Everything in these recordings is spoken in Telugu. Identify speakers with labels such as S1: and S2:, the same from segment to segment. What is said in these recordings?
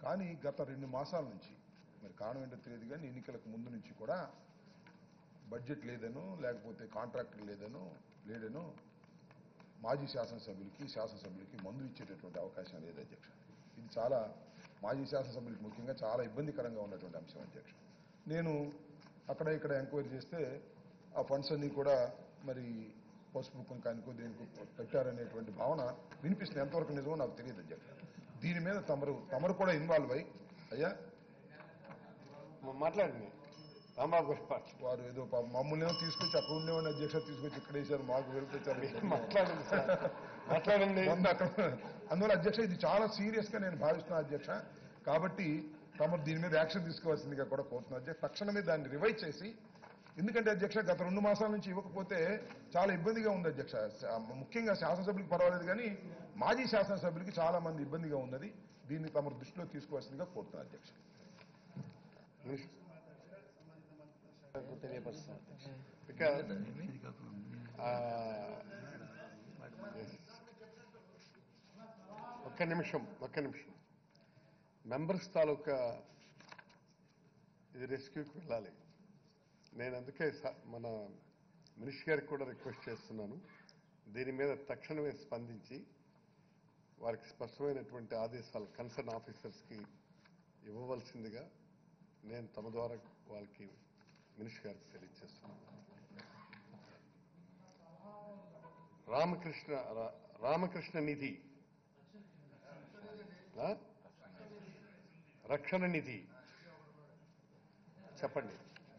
S1: కానీ గత రెండు మాసాల నుంచి మరి కారణం ఏంటో తెలియదు కానీ ఎన్నికలకు ముందు నుంచి కూడా బడ్జెట్ లేదనో లేకపోతే కాంట్రాక్టర్ లేదనో లేడనో మాజీ శాసనసభ్యులకి శాసనసభ్యులకి మందు ఇచ్చేటటువంటి అవకాశం లేదు అధ్యక్ష ఇది చాలా మాజీ శాసనసభ్యులకి ముఖ్యంగా చాలా ఇబ్బందికరంగా ఉన్నటువంటి అంశం అధ్యక్ష నేను అక్కడ ఇక్కడ ఎంక్వైరీ చేస్తే ఆ ఫండ్స్ అన్ని కూడా మరి పసుపు కుంకానికో దేనికో పెట్టారనేటువంటి భావన వినిపిస్తుంది ఎంతవరకు నిజమో నాకు తెలియదు అధ్యక్ష దీని మీద తమరు తమరు కూడా ఇన్వాల్వ్ అయ్యి అయ్యా
S2: మాట్లాడండి రాంబాబు గారు మాట్లాడండి.
S1: వారు ఏదో పాపం మమ్మల్ని ఏమో తీసుకొచ్చి అక్కడ ఉండేవాడిని అధ్యక్ష తీసుకొచ్చి ఇక్కడ వేశారు మాకు వెళ్తే
S2: మాట్లాడండి సార్. మాట్లాడండి
S1: వంద అక్కడ అందువల్ల అధ్యక్ష ఇది చాలా సీరియస్ గా నేను భావిస్తున్నా అధ్యక్ష కాబట్టి తమరు దీని మీద యాక్షన్ తీసుకోవాల్సిందిగా కూడా కోరుతున్నా అధ్యక్ష తక్షణమే దాన్ని రివైజ్ చేసి ఎందుకంటే అధ్యక్ష గత రెండు మాసాల నుంచి ఇవ్వకపోతే చాలా ఇబ్బందిగా ఉంది అధ్యక్ష శా- ముఖ్యంగా శాసనసభ్యులకు పర్వాలేదు కానీ మాజీ శాసనసభ్యులకి చాలా మంది ఇబ్బందిగా ఉన్నది దీన్ని తమరు దృష్టిలో తీసుకోవాల్సిందిగా కోరుతున్నా అధ్యక్ష
S2: తెలియపరుస్తాను ఇక ఆ, yes. ఒక్క నిమిషం ఒక్క నిమిషం మెంబర్స్ తాలూకా ఇది రెస్క్యూకి వెళ్ళాలి నేను అందుకే స- మన మినిస్టర్ గారికి కూడా రిక్వెస్ట్ చేస్తున్నాను దీని మీద తక్షణమే స్పందించి వారికి స్పష్టమైనటువంటి ఆదేశాలు కన్సర్న్ ఆఫీసర్స్కి ఇవ్వవలసిందిగా నేను తమ ద్వారా వాళ్ళకి మినిస్టర్ గారికి తెలియజేస్తున్నాను రామకృష్ణ రా- రామకృష్ణ నిధి ఆ? రక్షణ నిధి చెప్పండి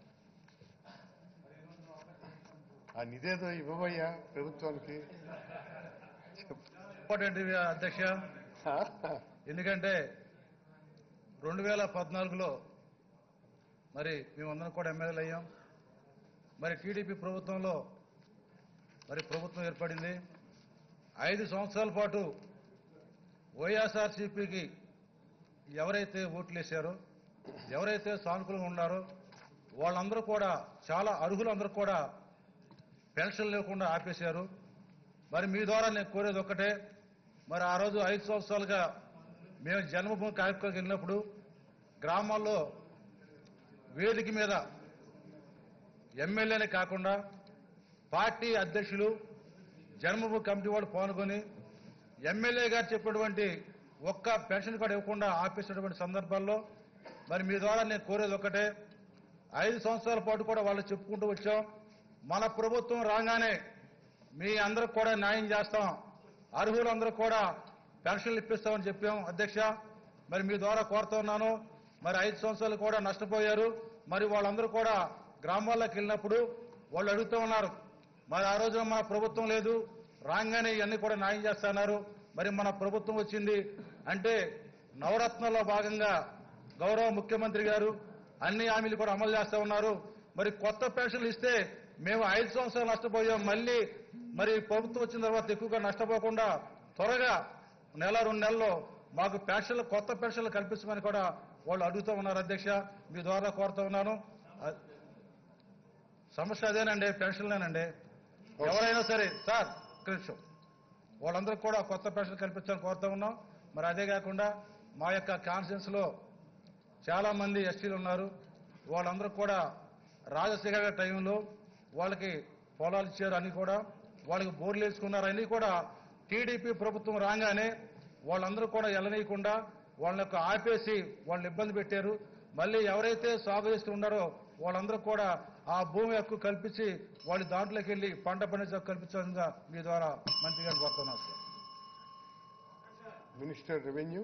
S2: ఆ నిధేదో ఇవ్వబోయ్యా ప్రభుత్వానికి
S3: ఇంపార్టెంట్ ఇవి అధ్యక్ష ఎందుకంటే రెండు వేల పద్నాలుగులో మరి మేమందరం కూడా ఎమ్మెల్యేలు అయ్యాం మరి టీడీపీ ప్రభుత్వంలో మరి ప్రభుత్వం ఏర్పడింది ఐదు సంవత్సరాల పాటు వైఎస్ఆర్సీపీకి ఎవరైతే ఓట్లు వేశారో ఎవరైతే సానుకూలంగా ఉన్నారో వాళ్ళందరూ కూడా చాలా అర్హులందరూ కూడా పెన్షన్ లేకుండా ఆపేశారు మరి మీ ద్వారా నేను కోరేది ఒక్కటే మరి ఆ రోజు ఐదు సంవత్సరాలుగా మేము జన్మభూమి కార్యక్రమానికి వెళ్ళినప్పుడు గ్రామాల్లో వేదిక మీద ఎమ్మెల్యేనే కాకుండా పార్టీ అధ్యక్షులు జన్మభూమి కమిటీ వాళ్ళు పాల్గొని ఎమ్మెల్యే గారు చెప్పినటువంటి ఒక్క పెన్షన్ కూడా ఇవ్వకుండా ఆపేసినటువంటి సందర్భాల్లో మరి మీ ద్వారా నేను కోరేది ఒకటే ఐదు సంవత్సరాల పాటు కూడా వాళ్ళు చెప్పుకుంటూ వచ్చాం మన ప్రభుత్వం రాగానే మీ అందరికి కూడా న్యాయం చేస్తాం అర్హులందరూ కూడా పెన్షన్లు ఇప్పిస్తామని చెప్పాం అధ్యక్ష మరి మీ ద్వారా కోరుతున్నాను మరి ఐదు సంవత్సరాలు కూడా నష్టపోయారు మరి వాళ్ళందరూ కూడా గ్రామాల్లోకి వెళ్ళినప్పుడు వాళ్ళు అడుగుతూ ఉన్నారు మరి ఆ రోజున మన ప్రభుత్వం లేదు రాగానే ఇవన్నీ కూడా న్యాయం చేస్తున్నారు మరి మన ప్రభుత్వం వచ్చింది అంటే నవరత్నంలో భాగంగా గౌరవ ముఖ్యమంత్రి గారు అన్ని హామీలు కూడా అమలు చేస్తా ఉన్నారు మరి కొత్త పెన్షన్లు ఇస్తే మేము ఐదు సంవత్సరాలు నష్టపోయాం మళ్ళీ మరి ప్రభుత్వం వచ్చిన తర్వాత ఎక్కువగా నష్టపోకుండా త్వరగా నెల రెండు నెలల్లో మాకు పెన్షన్లు కొత్త పెన్షన్లు కల్పించమని కూడా వాళ్ళు అడుగుతూ ఉన్నారు అధ్యక్ష మీ ద్వారా కోరుతూ ఉన్నాను అ- సమస్య అదేనండి పెన్షన్లేనండి ఎవరైనా సరే సార్ ఒక్క నిమిషం వాళ్ళందరికీ కూడా కొత్త పెన్షన్ కల్పించాలని కోరుతూ ఉన్నాం మరి అదే కాకుండా మా యొక్క కాన్ఫరెన్స్ లో చాలా మంది ఎస్టీలు ఉన్నారు వాళ్ళందరూ కూడా రాజశేఖర గారి టైంలో వాళ్ళకి పొలాలు ఇచ్చారు అన్ని కూడా వాళ్ళకి బోర్లు వేసుకున్నారు అన్ని కూడా టీడీపీ ప్రభుత్వం రాగానే వాళ్ళందరూ కూడా ఎల్లనీయకుండా వాళ్ళ యొక్క ఆపేసి వాళ్ళని ఇబ్బంది పెట్టారు మళ్ళీ ఎవరైతే సాగు చేస్తూ ఉన్నారో వాళ్ళందరూ కూడా ఆ భూమి హక్కు కల్పించి వాళ్ళు దాంట్లోకి వెళ్ళి పంట పండించే హక్కు కల్పించాలని మీ ద్వారా మంత్రి గారిని కోరుతున్నాను సార్
S2: మినిస్టర్ రెవెన్యూ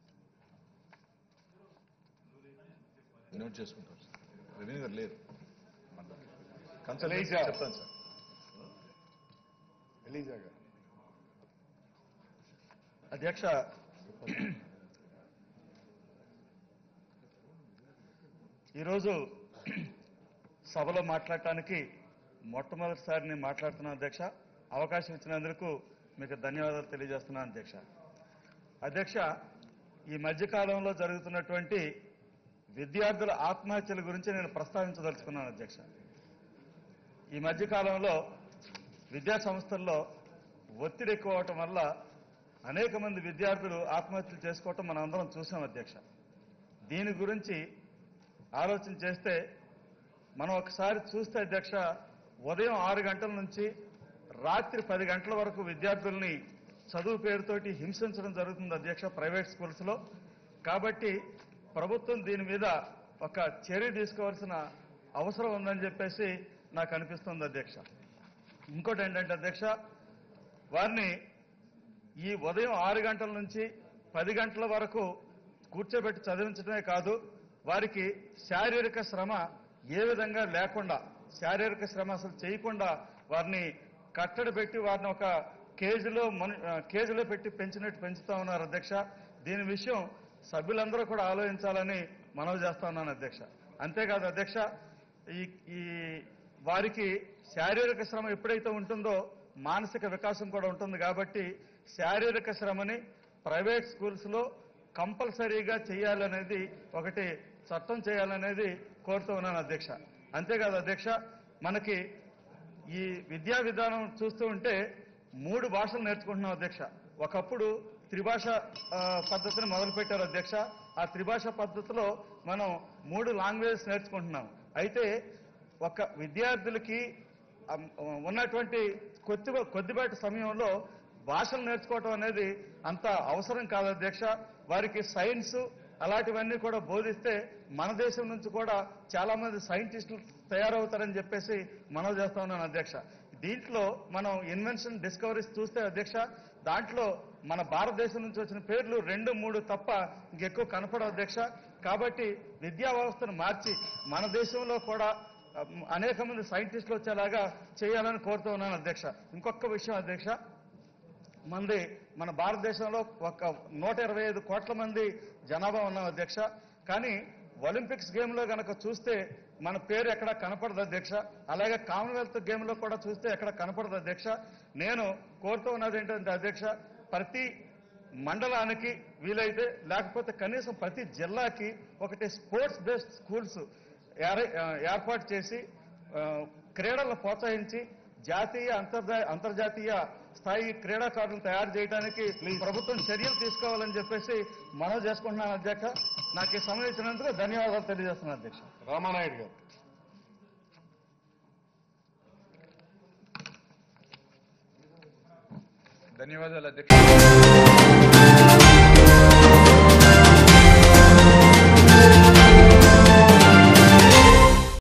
S4: నోట్ చేసుకుంటాం సార్ రెవెన్యూ గారు లేరు
S2: ఎలీజా.
S4: కన్సల్ట్ చెప్తాను సార్
S2: ఎలీజా గారు
S3: అధ్యక్ష ఈరోజు సభలో మాట్లాడటానికి మొట్టమొదటిసారి నేను మాట్లాడుతున్నాను అధ్యక్ష అవకాశం ఇచ్చినందుకు మీకు ధన్యవాదాలు తెలియజేస్తున్నాను అధ్యక్ష అధ్యక్ష ఈ మధ్యకాలంలో జరుగుతున్నటువంటి విద్యార్థుల ఆత్మహత్యల గురించి నేను ప్రస్తావించదలుచుకున్నాను అధ్యక్ష ఈ మధ్యకాలంలో విద్యా సంస్థల్లో ఒత్తిడి ఎక్కువ అవటం వల్ల అనేక మంది విద్యార్థులు ఆత్మహత్యలు చేసుకోవటం మనం అందరం చూసాం అధ్యక్ష
S5: దీని గురించి ఆలోచన చేస్తే మనం ఒకసారి చూస్తే అధ్యక్ష ఉదయం ఆరు గంటల నుంచి రాత్రి పది గంటల వరకు విద్యార్థుల్ని చదువు పేరుతోటి హింసించడం జరుగుతుంది అధ్యక్ష ప్రైవేట్ స్కూల్స్లో కాబట్టి ప్రభుత్వం దీని మీద ఒక చర్య తీసుకోవాల్సిన అవసరం ఉందని చెప్పేసి నాకు అనిపిస్తుంది అధ్యక్ష ఇంకోటి ఏంటంటే అధ్యక్ష వారిని ఈ ఉదయం ఆరు గంటల నుంచి పది గంటల వరకు కూర్చోబెట్టి చదివించడమే కాదు వారికి శారీరక శ్రమ ఏ విధంగా లేకుండా శారీరక శ్రమ అసలు చేయకుండా వారిని కట్టడి పెట్టి వారిని ఒక కేజీలో మను ఆ, కేజీలో పెట్టి పెంచినట్టు పెంచుతా ఉన్నారు అధ్యక్ష దీని విషయం సభ్యులందరూ కూడా ఆలోచించాలని మనవి చేస్తా ఉన్నాను అధ్యక్ష అంతేకాదు అధ్యక్ష ఈ ఈ వారికి శారీరక శ్రమ ఎప్పుడైతే ఉంటుందో మానసిక వికాసం కూడా ఉంటుంది కాబట్టి శారీరక శ్రమని ప్రైవేట్ స్కూల్స్లో కంపల్సరీగా చేయాలనేది ఒకటి చట్టం చేయాలనేది కోరుతూ ఉన్నాను అధ్యక్ష అంతేకాదు అధ్యక్ష మనకి ఈ విద్యా విధానం చూస్తూ ఉంటే మూడు భాషలు నేర్చుకుంటున్నాం అధ్యక్ష ఒకప్పుడు త్రిభాష ఆ, పద్ధతిని మొదలుపెట్టారు అధ్యక్ష ఆ త్రిభాష పద్ధతిలో మనం మూడు లాంగ్వేజెస్ నేర్చుకుంటున్నాం అయితే ఒక విద్యార్థులకి అమ్, ఉన్నటువంటి కొద్ది కొద్దిపాటి సమయంలో భాషలు నేర్చుకోవటం అనేది అంత అవసరం కాదు అధ్యక్ష వారికి సైన్స్ అలాంటివన్నీ కూడా బోధిస్తే మన దేశం నుంచి కూడా చాలా మంది సైంటిస్టులు తయారవుతారని చెప్పేసి మనవి చేస్తా ఉన్నాను అధ్యక్ష దీంట్లో మనం ఇన్వెన్షన్ డిస్కవరీస్ చూస్తే అధ్యక్ష దాంట్లో మన భారతదేశం నుంచి వచ్చిన పేర్లు రెండు మూడు తప్ప ఇంకెక్కువ కనపడవు అధ్యక్ష కాబట్టి విద్యా వ్యవస్థను మార్చి మన దేశంలో కూడా అమ్, అనేక మంది సైంటిస్టులు వచ్చేలాగా చేయాలని కోరుతూ ఉన్నాను అధ్యక్ష ఇంకొక విషయం అధ్యక్ష మంది మన భారతదేశంలో ఒక నూట ఇరవై ఐదు కోట్ల మంది జనాభా ఉన్నాం అధ్యక్ష కానీ ఒలింపిక్స్ గేమ్లో గనక చూస్తే మన పేరు ఎక్కడ కనపడదు అధ్యక్ష అలాగే కామన్వెల్త్ గేమ్లో కూడా చూస్తే ఎక్కడ కనపడదు అధ్యక్ష నేను కోరుతూ ఉన్నది ఏంటంటే అధ్యక్ష ప్రతి మండలానికి వీలైతే లేకపోతే కనీసం ప్రతి జిల్లాకి ఒకటి స్పోర్ట్స్ బేస్డ్ స్కూల్స్ ఏర- ఏర్పాటు చేసి ఆ, క్రీడలను ప్రోత్సహించి జాతీయ అంతర్జా- అంతర్జాతీయ స్థాయి క్రీడాకారులను తయారు చేయడానికి ప్రభుత్వం చర్యలు తీసుకోవాలని చెప్పేసి మనవి చేసుకుంటున్నాను అధ్యక్ష నాకు ఈ సమయం ఇచ్చినందుకు ధన్యవాదాలు తెలియజేస్తున్నాను అధ్యక్ష
S2: రామానాయుడు గారు
S4: ధన్యవాదాలు అధ్యక్ష